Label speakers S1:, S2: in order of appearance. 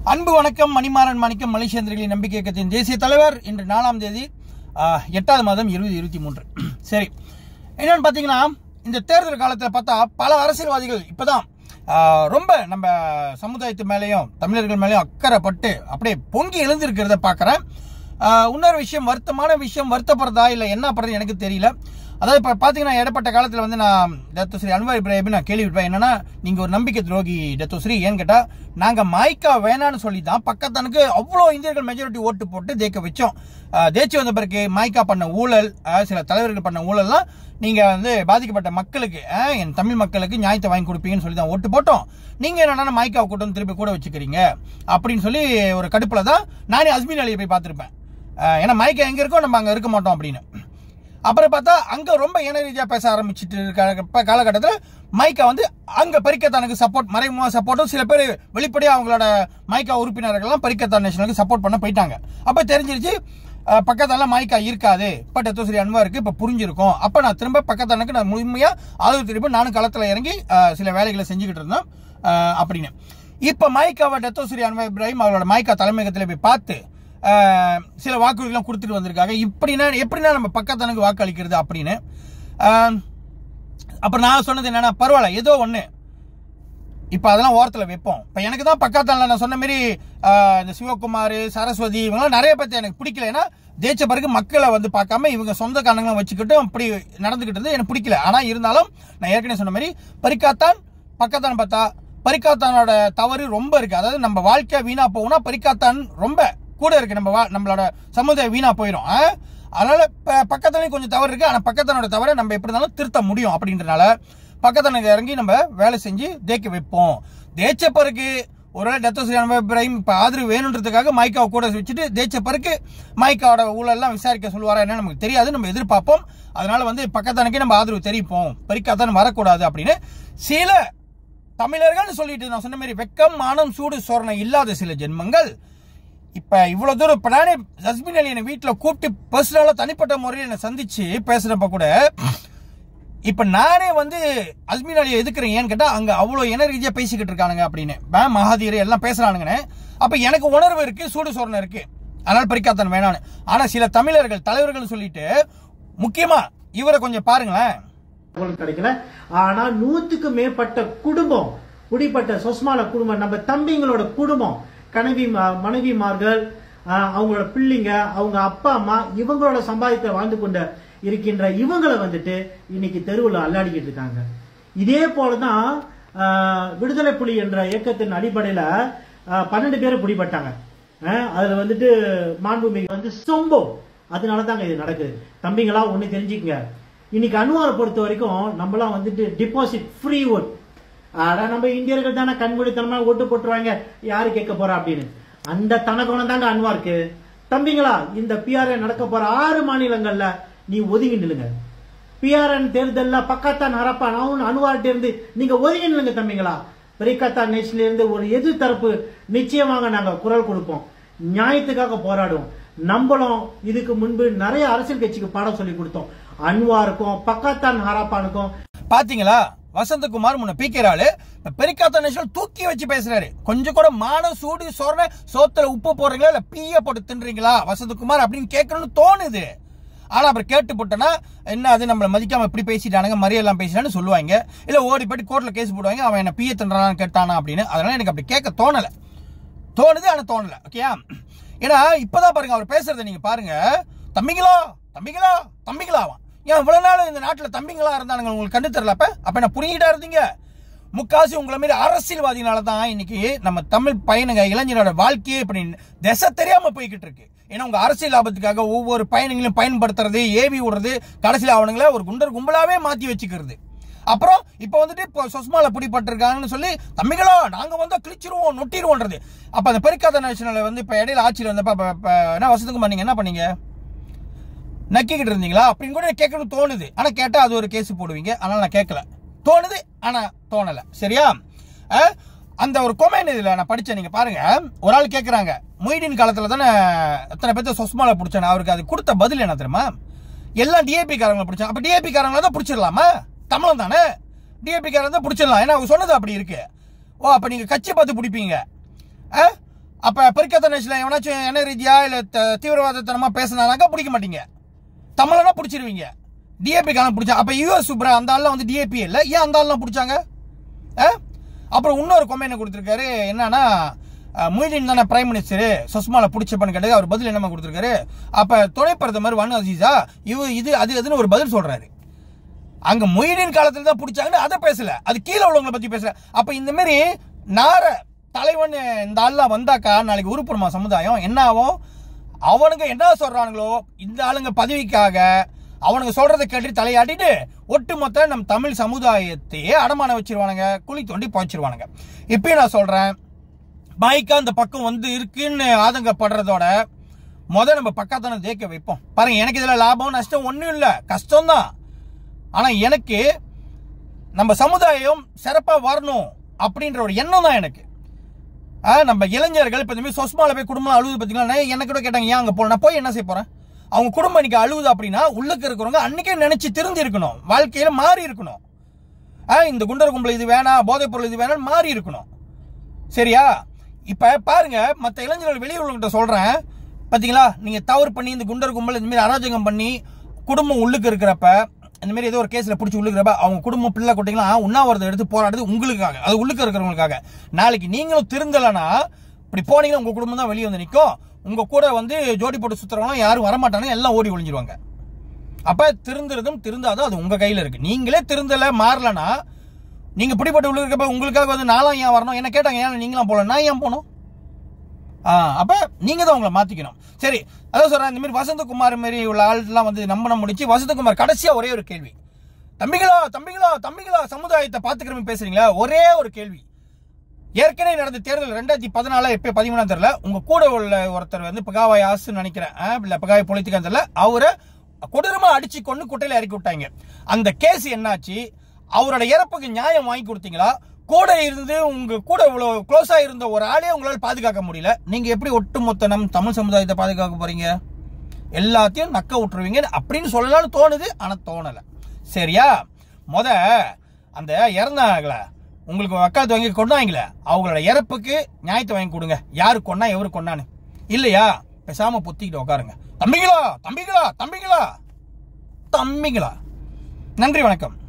S1: அன்பு வணக்கம் மணிமாறன் மாணிக்கம் மலேசியந்திரிகளின் நம்பிக்கை இயக்கத்தின் தேசிய தலைவர் இன்று நாலாம் தேதி ஆஹ், எட்டாவது மாதம் இருபது இருபத்தி மூன்று சரி என்னன்னு பார்த்தீங்கன்னா இந்த தேர்தல் காலத்தில் பார்த்தா பல அரசியல்வாதிகள் இப்போதான் ஆஹ், ரொம்ப நம்ம சமுதாயத்து மேலேயும் தமிழர்கள் மேலேயும் அக்கறைப்பட்டு அப்படியே பொங்கி எழுந்திருக்கிறத பார்க்குறேன் இன்னொரு விஷயம் வருத்தமான விஷயம் வருத்தப்படுறதா இல்லை என்ன பண்ணுறது எனக்கு தெரியல அதாவது இப்போ பார்த்தீங்கன்னா இடப்பட்ட காலத்தில் வந்து நான் டத்தோஸ்ரீ அன்வர் இப்ராஹிம் நான் கேள்விப்பட்டேன் என்னன்னா நீங்கள் ஒரு நம்பிக்கை துரோகி டத்தோஸ்ரீ ஏன்னு கேட்டால் நாங்கள் மாய்க்கா வேணான்னு சொல்லி தான் பக்கத்தனுக்கு அவ்வளோ இந்தியர்கள் மெஜாரிட்டி ஓட்டு போட்டு ஜெயிக்க வச்சோம் ஆஹ் ஜெயிச்சு வந்த பிறகு மாய்க்கா பண்ண ஊழல் ஆஹ் சில தலைவர்கள் பண்ண ஊழல்லாம் நீங்கள் வந்து பாதிக்கப்பட்ட மக்களுக்கு ஆஹ் என் தமிழ் மக்களுக்கு நியாயத்தை வாங்கி கொடுப்பீங்கன்னு சொல்லி தான் ஓட்டு போட்டோம் நீங்கள் என்னன்னா மாய்க்காவை கூட்டம் திருப்பி கூட வச்சுக்கிறீங்க அப்படின்னு சொல்லி ஒரு கடுப்பில் தான் நானே அஸ்மின் அலியை போய் பார்த்துருப்பேன் ஆஹ் ஏன்னா மைக்கா எங்கே இருக்கோ நம்ம அங்கே இருக்க மாட்டோம் அப்படின்னு அப்புறம் பார்த்தா அங்கே ரொம்ப இன ரீதியாக பேச ஆரம்பிச்சுட்டு இருக்க காலகட்டத்தில் மைக்கா வந்து அங்கே பரிக்கத்தானுக்கு சப்போர்ட் மறைமுக சப்போர்ட்டும் சில பேர் வெளிப்படையாக அவங்களோட மைக்கா உறுப்பினர்கள்லாம் பரிக்கத்தான் நேஷனுக்கு சப்போர்ட் பண்ண போயிட்டாங்க அப்போ தெரிஞ்சிருச்சு அஹ், பக்கத்தால மாய்க்கா இருக்காது இப்போ டெத்தோஸ்ரீ அன்வாருக்கு இப்போ புரிஞ்சிருக்கும் அப்போ நான் திரும்ப பக்கத்தானுக்கு நான் முழுமையாக ஆதரவு திருப்பி நானும் களத்தில் இறங்கி அஹ், சில வேலைகளை செஞ்சுக்கிட்டு இருந்தோம் அஹ், அப்படின்னு இப்போ மாய்க்காவை டெத்தோஸ்ரீ அன்வர் இப்ராஹிம் அவரோட மாய்க்கா தலைமையகத்தில் போய் பார்த்து ஆஹ், சில வாக்குறுதிலாம் கொடுத்துட்டு வந்திருக்காங்க இப்படின்னா எப்படின்னா நம்ம பக்கத்தனுக்கு வாக்கு அளிக்கிறது அப்படின்னு ஆஹ், அப்புறம் நான் சொன்னது என்னன்னா பரவாயில்ல ஏதோ ஒன்று இப்போ அதெல்லாம் ஓரத்தில் வைப்போம் இப்போ எனக்கு தான் பக்கத்தில் நான் சொன்ன மாதிரி ஆஹ், இந்த சிவகுமார் சரஸ்வதி இவங்கெல்லாம் நிறைய பேர்த்த எனக்கு பிடிக்கல ஏன்னா ஜெயிச்ச பிறகு மக்களை வந்து பார்க்காம இவங்க சொந்த காரணங்களும் வச்சுக்கிட்டு அப்படி நடந்துக்கிட்டு இருந்து எனக்கு பிடிக்கல ஆனால் இருந்தாலும் நான் ஏற்கனவே சொன்ன மாதிரி பரிக்காத்தான் பக்கத்தான் பார்த்தா பரிக்காத்தானோட தவறு ரொம்ப இருக்கு அதாவது நம்ம வாழ்க்கை வீணா போகும்னா பரிக்காத்தான் ரொம்ப கூட இருக்கு நம்ம வா- நம்மளோட சமுதாயம் வீணா போயிடும் ஆ? அதனால ப- பக்கத்துலயும் கொஞ்சம் தவறு இருக்கு ஆனா பக்கத்தானோட தவறை நம்ம எப்படி இருந்தாலும் திருத்த முடியும் அப்படின்றனால பக்கத்தானுக்கு இறங்கி நம்ம வேலை செஞ்சு தேக்க வைப்போம் தேய்ச்ச பிறகு ஒருவேளை டெத்தோஸ்ரீ அனுபவ இப்ராஹிம் இப்போ ஆதரவு வேணுன்றதுக்காக மைக்காவை கூட வச்சுட்டு தேய்ச்ச பிறகு மைக்காவோட ஊழல்லாம் விசாரிக்க சொல்லுவாரா என்ன நமக்கு தெரியாது நம்ம எதிர்பார்ப்போம் அதனால வந்து பக்கத்தானுக்கே நம்ம ஆதரவு தெரிவிப்போம் பறிக்காத்தான் வரக்கூடாது அப்படின்னு சில தமிழர்கள் சொல்லிட்டு நான் சொன்ன மாதிரி வெக்கம் மானம் சூடு சோரணை இல்லாத சில ஜென்மங்கள் இப்ப இவ்வளவு தூரம் இப்ப நானே ஜஸ்மின் அலி என்னை வீட்டுல கூப்பிட்டு பர்சனலா தனிப்பட்ட முறையில் என்னை சந்திச்சு பேசுறப்ப கூட இப்ப நானே வந்து அஸ்மின் அலியை எதுக்குறேன் ஏன்னு கேட்டா அங்க அவ்வளவு இன ரீதியா பேசிக்கிட்டு இருக்கானுங்க அப்படின்னு பே மகாதீர் எல்லாம் பேசுறானுங்கன்னு அப்ப எனக்கு உணர்வு இருக்கு சூடு சோரணை இருக்கு அதனால பறிக்காத்தன் வேணான்னு ஆனா சில தமிழர்கள் தலைவர்கள் சொல்லிட்டு முக்கியமா இவரை கொஞ்சம் பாருங்களேன்
S2: உங்களுக்கு கிடைக்கல ஆனா நூத்துக்கு மேற்பட்ட குடும்பம் குடிப்பட்ட சொஸ்மால குடும்பம் நம்ம தம்பிங்களோட குடும்பம் கனவி மனைவிமார்கள் ஆஹ், அவங்களோட பிள்ளைங்க அவங்க அப்பா அம்மா இவங்களோட சம்பாதித்த வாழ்ந்து கொண்ட இருக்கின்ற இவங்களை வந்துட்டு இன்னைக்கு தெருவில் அல்லாடிக்கிட்டு இருக்காங்க இதே போலதான் ஆஹ், விடுதலை புலி என்ற இயக்கத்தின் அடிப்படையில ஆஹ், பன்னெண்டு பேர் பிடிபட்டாங்க ஆஹ், அதுல வந்துட்டு மாண்புமிகு வந்து சொம்போ அதனால தாங்க இது நடக்குது தம்பிங்களா ஒண்ணு தெரிஞ்சுக்கங்க இன்னைக்கு அன்வாரை பொறுத்த வரைக்கும் நம்மளாம் வந்துட்டு டிபாசிட் ஃப்ரீ ஓட் ஆனா நம்ம இந்தியர்கள் தானே கண்மூடித்தனமா ஓட்டு போட்டுருவாங்க யாரு கேட்க போறா அப்படின்னு அந்த தனகோணம் தாங்க அன்வாருக்கு தம்பிங்களா இந்த பிஆர்ஏ நடக்க போற ஆறு மாநிலங்கள்ல நீ ஒதுங்கி நில்லுங்க பிஆர்என் தேர்தல்ல பக்காத்தான் ஹரப்பான் அவன் அனுவார்ட்ட இருந்து நீங்க ஒதுங்கி நில்லுங்க தம்பிங்களா பெரிகாத்தா நேஷன்ல இருந்து ஒரு எதிர்த்தரப்பு நிச்சயமாக நாங்க குரல் கொடுப்போம் நியாயத்துக்காக போராடுவோம் நம்மளும் இதுக்கு முன்பு நிறைய அரசியல் கட்சிக்கு பாடம் சொல்லி கொடுத்தோம் அன்வாருக்கும் பக்காத்தான் ஹராப்பானுக்கும்
S1: பாத்தீங்களா வசந்தகுமார் முன்ன பீக்கிறாளு இப்ப பெரிக்காத்த நேஷனல் தூக்கி வச்சு பேசுறாரு கொஞ்சம் கூட மான சூடு சொரண சோத்துல உப்பு போடுறீங்களா இல்ல பீய போட்டு தின்றீங்களா வசந்தகுமார் அப்படின்னு கேட்கணும்னு தோணுது ஆனா அப்புறம் கேட்டு போட்டோன்னா என்ன அது நம்மள மதிக்காம இப்படி பேசிட்டானுங்க மரியெல்லாம் பேசிட்டான்னு சொல்லுவாங்க இல்ல ஓடி போயிட்டு கோர்ட்ல கேஸ் போடுவாங்க அவன் என்ன பீய தின்றான்னு கேட்டானா அப்படின்னு அதனால எனக்கு அப்படி கேட்க தோணல தோணுது ஆனா தோணல ஓகேயா ஏன்னா இப்பதான் பாருங்க அவர் பேசுறத நீங்க பாருங்க தம்பிங்களா தம்பிங்களா தம்பிங்களா அவன் ஏன் இவ்வளவு நாள் இந்த நாட்டுல தம்பிங்களா இருந்தானுங்க உங்களுக்கு கண்டு தெரியல அப்ப அப்ப என்ன புரிஞ்சுட்டா இருந்தீங்க முக்காசி உங்களை மாதிரி அரசியல்வாதினால தான் இன்னைக்கு நம்ம தமிழ் பையனுங்க இளைஞரோட வாழ்க்கையே இப்படி திசை தெரியாம போய்கிட்டு இருக்கு ஏன்னா உங்க அரசியல் லாபத்துக்காக ஒவ்வொரு பயணங்களையும் பயன்படுத்துறது ஏவி விடுறது கடைசியில் அவனுங்கள ஒரு குண்டர் கும்பலாவே மாத்தி வச்சுக்கிறது அப்புறம் இப்போ வந்துட்டு இப்போ சொஸ்மால பிடிப்பட்டிருக்காங்கன்னு சொல்லி தம்பிகளா நாங்க வந்தா கிழிச்சிருவோம் நொட்டிடுவோன்றது அப்ப அந்த பெருக்காத நேஷனல் வந்து இப்ப இடையில ஆட்சியில் வந்தப்ப அப்ப- அப்ப என்ன வசந்தகுமார் நீங்க என்ன பண்ணீங்க நக்கிக்கிட்டு இருந்தீங்களா அப்படின்னு கூட கேட்கணும்னு தோணுது ஆனா கேட்டா அது ஒரு கேஸ் போடுவீங்க அதனால நான் கேட்கல தோணுது ஆனா தோணல சரியா அஹ், அந்த ஒரு கொமெண்ட் இதுல நான் படிச்சேன் நீங்க பாருங்க ஒரு ஆள் கேக்குறாங்க மொய்டீன் காலத்துல தானே எத்தனை பேர்த்த சொஸ்மால பிடிச்சானே அவருக்கு அது கொடுத்த பதில் என்ன தெரியுமா எல்லாம் டிஏபி காரங்களை பிடிச்சாங்க அப்ப டிஏபி காரங்களை தான் பிடிச்சிடலாமா தமிழன் தானே டிஏபி காரங்க தான் பிடிச்சிடலாம் ஏன்னா அவங்க சொன்னது அப்படி இருக்கு ஓ அப்ப நீங்க கட்சி பார்த்து பிடிப்பீங்க ஆ? அப்ப பெருக்கத்த நேஷன்ல எவனாச்சும் என்ன ரீதியா இல்ல த- தீவிரவாதத்தனமா பேசினானாக்கா பிடிக்க மாட்டீங்க தமிழனா பிடிச்சிருவீங்க டிஏபி காலம் பிடிச்சா அப்ப யூஎஸ் சூப்பரா அந்த ஆள்லாம் வந்து டிஏபி இல்ல ஏன் அந்த ஆள்லாம் பிடிச்சாங்க ஆ? அப்புறம் இன்னொரு கொமெண்ட் கொடுத்துருக்காரு என்னன்னா அஹ், மொய்தீன் தானே பிரைம் மினிஸ்டர் சுஷ்மால பிடிச்சப்பன்னு கேட்டது அவர் பதில் என்னமா கொடுத்துருக்காரு அப்ப துணை பிரதமர் வன் அசீஸா இவ இது அது அதுன்னு ஒரு பதில் சொல்றாரு அங்க மொய்தீன் காலத்துல தான் பிடிச்சாங்கன்னு அதை பேசல அது கீழே உள்ளவங்களை பத்தி பேசல அப்ப இந்த மாதிரி நார தலைவன் இந்த ஆள்லாம் வந்தாக்கா நாளைக்கு உருப்புறமா சமுதாயம் என்ன ஆகும் அவனுங்க என்ன சொல்றானுங்களோ இந்த ஆளுங்க பதவிக்காக அவனுங்க சொல்றதை கேட்டு தலையாட்டிட்டு ஒட்டுமொத்த நம் தமிழ் சமுதாயத்தையே அடமான வச்சிருவானுங்க குழி தோண்டி புதைச்சிருவானுங்க இப்பயும் நான் சொல்றேன் பாய்க்கா அந்த பக்கம் வந்து இருக்குன்னு ஆதங்கப்படுறதோட முத நம்ம பக்கத்தான தேக்க வைப்போம் பாருங்க எனக்கு இதுல லாபம் நஷ்டம் ஒண்ணும் இல்ல கஷ்டம்தான் ஆனா எனக்கு நம்ம சமுதாயம் சிறப்பா வரணும் அப்படின்ற ஒரு எண்ணம் தான் எனக்கு ஆ, நம்ம இளைஞர்கள் இப்ப இந்த மாதிரி சொஸ்மால போய் குடும்பம் அழுது பாத்தீங்களா நான் என்ன கூட கேட்டாங்க ஏன் அங்க போல நான் போய் என்ன செய்ய போறேன் அவங்க குடும்பம் இன்னைக்கு அழுகுது அப்படின்னா உள்ளுக்கு இருக்கிறவங்க அன்னைக்கே நினைச்சு திருந்தி இருக்கணும் வாழ்க்கையில மாறி இருக்கணும் ஆ, இந்த குண்டர் கும்பல் இது வேணாம் போதைப் பொருள் இது வேணாம் மாறி இருக்கணும் சரியா இப்ப பாருங்க மத்த இளைஞர்கள் வெளியூர்கிட்ட சொல்றேன் பாத்தீங்களா நீங்க தவறு பண்ணி இந்த குண்டர் கும்பல் இந்த மாதிரி அராஜகம் பண்ணி குடும்பம் உள்ளுக்கு இருக்கிறப்ப இந்த மாதிரி ஏதோ ஒரு கேஸ்ல பிடிச்சி உள்ளுக்கிறப்ப அவங்க குடும்பம் பிள்ளை குட்டிங்களாம் உண்ணாவிரதம் எடுத்து போராடுறது உங்களுக்காக அது உள்ளுக்கு இருக்கிறவங்களுக்காக நாளைக்கு நீங்களும் திருந்தலைன்னா இப்படி போனீங்கன்னா உங்க குடும்பம் தான் வெளியே வந்து நிற்கும் உங்க கூட வந்து ஜோடி போட்டு சுத்துறவங்க யாரும் வரமாட்டாங்க எல்லாம் ஓடி ஒளிஞ்சிருவாங்க அப்ப திருந்துறதும் திருந்தாதும் அது உங்க கையில இருக்கு நீங்களே திருந்தல மாறலனா நீங்க பிடிப்பட்டு உள்ள இருக்கப்ப உங்களுக்காக வந்து நாலாம் ஏன் வரணும் என்ன கேட்டாங்க ஏன் நீங்களாம் போல நான் ஏன் போகணும் ஆ, அப்ப நீங்க தான் உங்களை மாத்திக்கணும் சரி அதான் சொல்றேன் இந்த மாதிரி வசந்தகுமார் மாதிரி உள்ள ஆள்லாம் வந்து நம்பணும் முடிச்சு வசந்தகுமார் கடைசியா ஒரே ஒரு கேள்வி தம்பிகளா தம்பிகளா தம்பிகளா சமுதாயத்தை பாத்துக்கிற மாதிரி பேசுறீங்களா ஒரே ஒரு கேள்வி ஏற்கனவே நடந்த தேர்தல் ரெண்டாயிரத்தி பதினாலு எப்ப பதிமூணாம் தெரியல உங்க கூட உள்ள ஒருத்தர் வந்து பகாவாய் ஆசுன்னு நினைக்கிறேன் ஆ, இல்ல பகாய் பொலித்திக்கா தெரியல அவரை கொடூரமா அடிச்சு கொண்டு குட்டையில இறக்கி விட்டாங்க அந்த கேஸ் என்னாச்சு அவரோட இறப்புக்கு நியாயம் வாங்கி கொடுத்தீங்களா கூட இருந்து உங்க கூட இவ்வளவு க்ளோஸா இருந்த ஒரு ஆளே உங்களால பாதுகாக்க முடியல நீங்க எப்படி ஒட்டுமொத்த நம் தமிழ் சமுதாயத்தை பாதுகாக்க போறீங்க எல்லாத்தையும் நக்க விட்டுருவீங்க அப்படின்னு சொல்லலாம்னு தோணுது ஆனா தோணல சரியா முத அந்த இறந்தாங்களே உங்களுக்கு வக்காலத்து வாங்கி கொண்டாங்களே அவங்களோட இறப்புக்கு நியாயத்தை வாங்கி கொடுங்க யாரு கொன்னா எவரு கொன்னான்னு இல்லையா பேசாம பொத்திக்கிட்டு உட்காருங்க தம்பிங்களா தம்பிங்களா தம்பிங்களா தம்பிங்களா நன்றி வணக்கம்